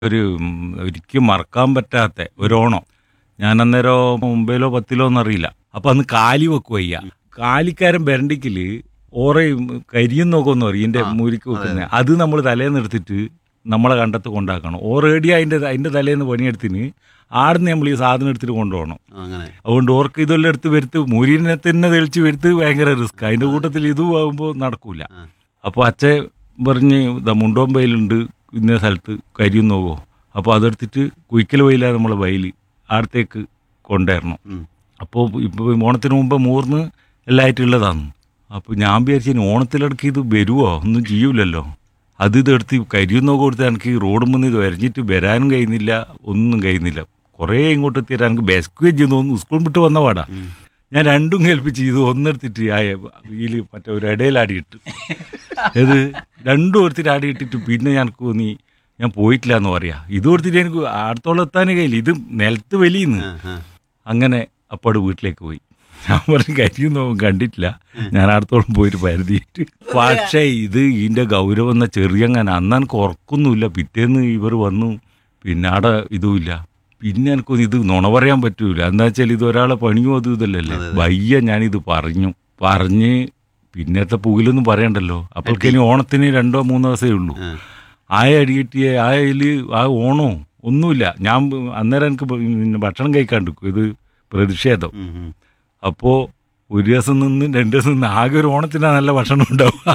ഒരു ഉം, ഒരിക്കലും മറക്കാൻ പറ്റാത്ത ഒരു ഓണം ഞാൻ അന്നേരം മുംബൈയിലോ പത്തിലോ എന്നറിയില്ല അപ്പൊ അന്ന് കാലി വെക്കുക വയ്യ കാലിക്കാരൻ ബരണ്ടിക്കല് ഓറയും കരിയും നോക്കുമെന്ന് പറയും ഇതിന്റെ മുരിക്ക് വെക്കുന്നത് അത് നമ്മൾ തലേന്ന് എടുത്തിട്ട് നമ്മളെ കണ്ടത്ത് കൊണ്ടാക്കണം ഓ റെഡി അതിന്റെ അതിന്റെ തലേന്ന് പണിയെടുത്തിന് ആടുന്ന് നമ്മൾ ഈ സാധനം എടുത്തിട്ട് കൊണ്ടുപോകണം അങ്ങനെ അതുകൊണ്ട് ഓർക്ക് ഇതെല്ലാം എടുത്ത് വരുത്ത് മുരിനെ തന്നെ തെളിച്ച് വരുത്ത് ഭയങ്കര റിസ്ക് അതിന്റെ കൂട്ടത്തിൽ ഇതും ആകുമ്പോൾ നടക്കൂല ആ. അപ്പോൾ അച്ഛൻ പറഞ്ഞ് ഇതാ മുണ്ടോം വയലുണ്ട് ഇന്ന സ്ഥലത്ത് കരിയും നോക്കോ അപ്പോൾ അതെടുത്തിട്ട് കുയിക്കൽ വയലാണ് നമ്മളെ വയൽ ആടത്തേക്ക് കൊണ്ടുവരണം ഉം. അപ്പോൾ ഇപ്പോൾ ഓണത്തിന് മുമ്പ് മൂർന്ന് എല്ലായിട്ടുള്ളതാണ് അപ്പോൾ ഞാൻ വിചാരിച്ചു ഇനി ഓണത്തിലിടക്ക് ഇത് വരുമോ ഒന്നും ചെയ്യൂലല്ലോ അത് ഇതെടുത്ത് കരിയുന്നോ കൊടുത്ത് എനിക്ക് ഈ റോഡ് മുന്നിൽ ഇത് വരഞ്ഞിട്ട് വരാനും കഴിയുന്നില്ല ഒന്നും കഴിയുന്നില്ല കുറേ ഇങ്ങോട്ട് എത്തിയിട്ട് എനിക്ക് ബെസ്കുവേജ് ചെയ്യുന്നു ഒന്ന് സ്കൂൾ വിട്ട് വന്ന പാടാ ഞാൻ രണ്ടും കേൾപ്പിച്ച് ഇത് ഒന്നെടുത്തിട്ട് ആ ഇതിൽ മറ്റേ ഒരു ഇടയിലാടിയിട്ട് ഇത് രണ്ടും എടുത്തിട്ട് ആടിയിട്ടിട്ട് പിന്നെ എനിക്ക് തോന്നി ഞാൻ പോയിട്ടില്ല എന്ന് പറയാ ഇത് കൊടുത്തിട്ട് എനിക്ക് അടുത്തോളം എത്താനേ കഴിയില്ല ഇത് നിലത്ത് വലിയുന്നു ആ, ആ. അങ്ങനെ അപ്പാട് വീട്ടിലേക്ക് പോയി ഞാൻ പറഞ്ഞു കരിയൊന്നും കണ്ടിട്ടില്ല ഞാൻ അടുത്തോളം പോയിട്ട് പരുതിയിട്ട് പക്ഷേ ഇത് ഇതിന്റെ ഗൗരവം എന്ന ചെറിയങ്ങനെ അന്ന് എനിക്ക് ഉറക്കൊന്നുമില്ല പിറ്റേന്ന് ഇവർ വന്നു പിന്നെ അവിടെ ഇതുമില്ല പിന്നെ എനിക്കൊന്നും ഇത് നുണ പറയാൻ പറ്റൂല എന്താ വെച്ചാൽ ഇത് ഒരാളെ പണിയും അതും ഇതല്ലല്ലേ വയ്യ ഞാനിത് പറഞ്ഞു പറഞ്ഞ് പിന്നത്തെ പുകിലൊന്നും പറയണ്ടല്ലോ അപ്പോഴേക്കിനി ഓണത്തിന് രണ്ടോ മൂന്നോ ദിവസമേ ഉള്ളൂ ആ. ആയ അടികിട്ടിയ ആയയിൽ ആ ഓണോ ഒന്നുമില്ല ഞാൻ അന്നേരം എനിക്ക് പിന്നെ ഭക്ഷണം കഴിക്കാണ്ടിരിക്കും ഇത് പ്രതിഷേധം ഉം, ഉം. അപ്പോൾ ഒരു ദിവസം നിന്ന് രണ്ട് ദിവസം നിന്ന് ആകെ ഒരു ഓണത്തിനാ നല്ല ഭക്ഷണം ഉണ്ടാവുക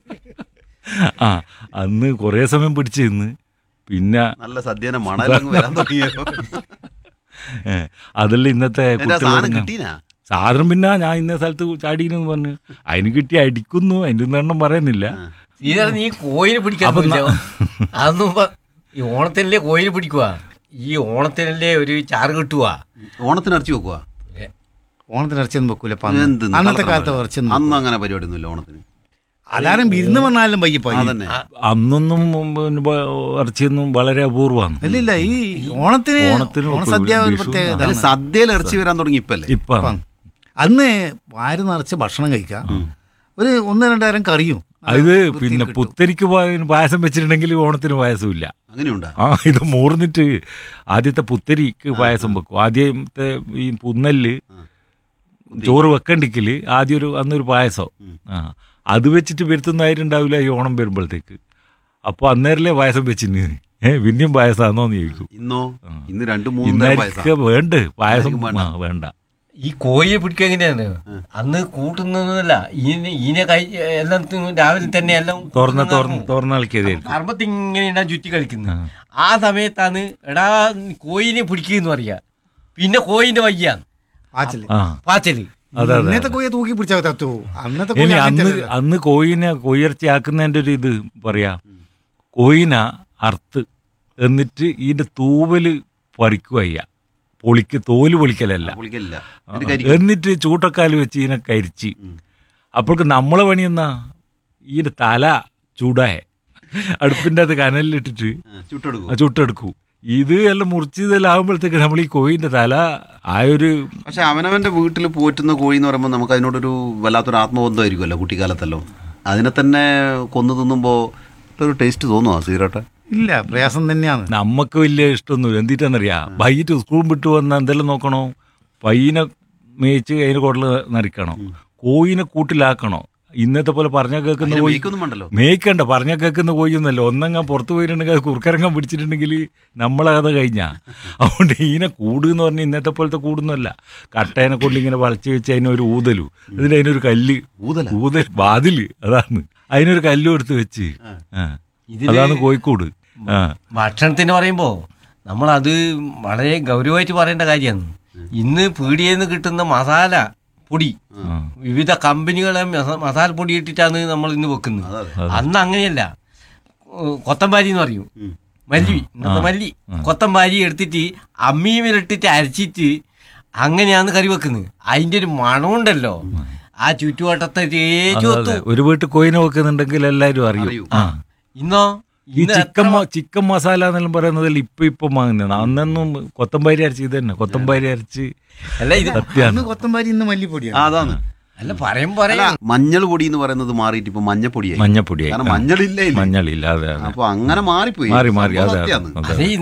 ആ അന്ന് കുറേ സമയം പിടിച്ച് നിന്ന് പിന്നെ നല്ല സദ്യനെ മണലങ്ങ് വരാൻ തുടങ്ങിയോ ഏ, അതല്ല ഇന്നത്തെ എന്റെ ആ കുട്ടികൾ സാധനം പറഞ്ഞ- കിട്ടീനാ സാധനം പിന്നെ ഞാൻ ഇന്ന സ്ഥലത്ത് ചാടിയെന്ന് പറഞ്ഞു അതിന് കിട്ടി അടിക്കുന്നു അതിൻ്റെ എണ്ണം പറയുന്നില്ല ഇതാണ് നീ കോയിനെ പിടിക്കാൻ അപ്പൊ പോയില്ല. ന- അതൊന്നും പ- ഈ ഓണത്തിനല്ലേ കോയിനെ പിടിക്കുക ഈ ഓണത്തിനല്ലേ ഒരു ചാറ് കിട്ടുക ഓണത്തിന് ഇറച്ചി വെക്കുക ഓണത്തിന് ഇറച്ചിയൊന്നും വെക്കൂല ഇപ്പൊ അന്ന്. എന്ത് അന്നത്തെ കള്ളത്തരം കാലത്ത് പറയാ. ഇറച്ചിയൊന്നും അന്ന് അങ്ങനെ പരിപാടി ഒന്നുമില്ല ഓണത്തിന് അലാരം വിരുന്ന് പറഞ്ഞാലും വയ്യപ്പോ അതന്നെ അന്നൊന്നും പിന്നെ ബ- ഇറച്ചിയൊന്നും വളരെ അപൂർവമാണ് ഇല്ല ഇല്ല ഈ ഓണത്തിന് ഓണത്തിന് ഓണസദ്യ ഒരു വിഷു- പ്രത്യേകത അല്ല സദ്യയിൽ ഇറച്ചി വരാൻ തുടങ്ങി ഇപ്പല്ലേ ഇപ്പം ഇപ്പം. അന്ന് വാരി നിറച്ച് ഭക്ഷണം കഴിക്കാം ഒരു ഒന്ന് രണ്ടായിരം കറിയും അത് വൃത്തിയിൽ പിന്നെ കിട്ടും. പുത്തരിക്ക് പാ- പായസം വെച്ചിട്ടുണ്ടെങ്കിൽ ഓണത്തിന് പായസമില്ല അങ്ങനെയുണ്ടാ ആ ഇത് മൂർന്നിട്ട് ആദ്യത്തെ പുത്തരിക്ക് പായസം വെക്കും ആദ്യത്തെ ഈ പുന്നല് ചോറ് വെക്കണ്ടിക്കല് ആദ്യം ഒരു അന്നൊരു പായസം ആ അത് വെച്ചിട്ട് വരുത്തുന്നതായിട്ടുണ്ടാവില്ല ഈ ഓണം വരുമ്പോഴത്തേക്ക് അപ്പോൾ അന്നേരല്ലേ പായസം വെച്ചിന് ഏ പിന്നെയും പായസമാണോന്ന് ചോദിക്കും ഇന്നോ ഇന്ന് രണ്ട് മൂന്ന് തരം പായസം ഇന്നൊക്കെ വേണ്ട പായസം ഇന്നായിരിക്കും വേണ്ട. ആ, വേണ്ട ഈ കോയിനെ പിടിക്കുക എങ്ങനെയാണ് അന്ന് കൂട്ടുന്നതല്ല ഈനെ ഈനെ കൈ എല്ലാം തിന്ന് രാവിലെ തന്നെ എല്ലാം തുറന്ന തുറന്ന് തുറന്നളിക്കതായിരിക്കും കർമ്മത്തി ഇങ്ങനെ ഉണ്ടാ ചുറ്റി കളിക്കുന്നത് ആ സമയത്താണ് എടാ കോയിനെ പിടിക്കുന്നു പറയാ പിന്നെ കോയിന്റെ വയ്യാണ് ആച്ചല് ആ പാച്ചല് അതെ അതെ ഇന്നത്തെ കോയെ തൂക്കി പിടിച്ചാൽ തത്തു അന്നത്തെ ഇനി കോഴി അന്ന് അങ്ങനത്തെ അന്ന് കോയിനെ കോയിറച്ചി ആക്കുന്നതിന്റെ ഒരു ഇത് പറയാ കോയിന അറുത്ത് എന്നിട്ട് ഇതിന്റെ തൂവല് പറിക്കുക ചെയ്യാ പൊളിക്ക് തോല് പൊളിക്കലല്ല പുളിക്കലില്ല ആ, എന്നിട്ട് ചൂട്ടക്കാല് വെച്ച് ഇതിനെ കരിച്ച് അപ്പോഴേക്ക് നമ്മളെ പണി എന്നാ ഇതിന്റെ തല ചൂടായ അടുപ്പിന്റെ അത് കനലിലിട്ടിട്ട് ചുട്ടെടുക്കും ആ ചുട്ടെടുക്കൂ ഇത് എല്ലാം മുറിച്ചതെല്ലാം ആകുമ്പോഴത്തേക്ക് നമ്മൾ ഈ കോയിന്റെ തല ആ ഒരു പക്ഷെ അവനവന്റെ വീട്ടിൽ പോറ്റുന്ന കോഴി എന്ന് പറയുമ്പോൾ നമുക്ക് അതിനോടൊരു വല്ലാത്തൊരു ആത്മബന്ധമായിരിക്കുമല്ലോ കുട്ടിക്കാലത്തല്ലോ അതിനെ തന്നെ കൊന്നു തിന്നുമ്പോൾ ഒരു ടേസ്റ്റ് തോന്നുമോ സീറോട്ടെ ഇല്ല പ്രയാസം തന്നെയാണ് നമുക്ക് വലിയ ഇഷ്ടമൊന്നുമില്ല എന്തിട്ടാന്നറിയാ വൈകിട്ട് സ്കൂളും വിട്ട് വന്ന എന്തെല്ലാം നോക്കണോ പയ്യനെ മേയിച്ച് അതിന് കുടല് നരിക്കണം കോയിനെ കൂട്ടിലാക്കണോ ഇന്നത്തെ പോലെ പറഞ്ഞ കേൾക്കുന്ന അതിനെ കോഴി മേയ്ക്കൊന്നും വേണ്ടല്ലോ മേയ്ക്കണ്ട പറഞ്ഞ കേൾക്കുന്ന കോഴിയൊന്നല്ല ഒന്നങ്ങ പുറത്ത് പോയിട്ടുണ്ടെങ്കിൽ അത് കുറുക്കരങ്ങാൻ പിടിച്ചിട്ടുണ്ടെങ്കിൽ നമ്മളെ കഥ കഴിഞ്ഞാ അതുകൊണ്ട് ഇതിനെ കൂട് എന്ന് പറഞ്ഞാൽ ഇന്നത്തെ പോലത്തെ കൂടുന്നല്ല കട്ടേനെ കൊണ്ട് ഇങ്ങനെ വളച്ച് വെച്ച് അതിനൊരു ഊതലു ഇതിന് അതിനൊരു കല്ല് ഊതല? ഊതൽ വാതില് അതാണ് അതിനൊരു കല്ലും എടുത്ത് വെച്ച് ആ. ഇതില് അതാണ് കോഴിക്കോട് ആ ഭക്ഷണത്തിന് പറയുമ്പോൾ നമ്മളത് വളരെ ഗൗരവമായിട്ട് പറയേണ്ട കാര്യമാണ് ഇന്ന് പീടികയിൽ നിന്ന് കിട്ടുന്ന മസാല പൊടി വിവിധ കമ്പനികളെ മസ- മസാല പൊടി ഇട്ടിട്ടാണ് നമ്മൾ ഇന്ന് വെക്കുന്നത് അന്ന് അങ്ങനെയല്ല ഏഹ് കൊത്തമ്പാരി എന്ന് പറയും മല്ലി ഇന്നത്തെ മല്ലി കൊത്തമ്പാരി എടുത്തിട്ട് അമ്മീമിലിട്ടിട്ട് അരച്ചിട്ട് അങ്ങനെയാണ് കറി വെക്കുന്നത് അതിന്റെ ഒരു മണമുണ്ടല്ലോ ആ ചുറ്റുവട്ടത്തെ തേച്ചു അതെ, അതെ. ഒരു വീട്ടിൽ കോയിനെ വെക്കുന്നുണ്ടെങ്കിൽ എല്ലാരും അറിയും അറിയും. ആ ഇന്നോ ഈ ഇന്ന് ചിക്കൻ മ- ചിക്കൻ മസാല എന്നെല്ലാം പറയുന്നതിൽ ഇപ്പൊ ഇപ്പൊ വാങ്ങുന്നതാണ് അന്നൊന്നും കൊത്തമ്പാരി അരച്ച് ഇത് തന്നെ കൊത്തമ്പാരി അരച്ച് അല്ല ഇത് സത്യാണ് അന്ന് കൊത്തമ്പാരി ഇന്ന് ആ മല്ലിപ്പൊടിയാണ് അതാണ് അല്ല പറയുമ്പോ അല്ല പറയാം മഞ്ഞൾ പൊടി എന്ന് പറയുന്നത് മാറിയിട്ട് ഇപ്പൊ മഞ്ഞപ്പൊടിയായി മഞ്ഞപ്പൊടിയായി കാരണം മഞ്ഞളില്ല ഇല്ല. മഞ്ഞളില്ല അതെ അതെ അപ്പൊ അങ്ങനെ മാറിപ്പോയി മാറി മാറി സംഭവം അതെ അതെ സത്യാണ്. അതെ അത് ഈ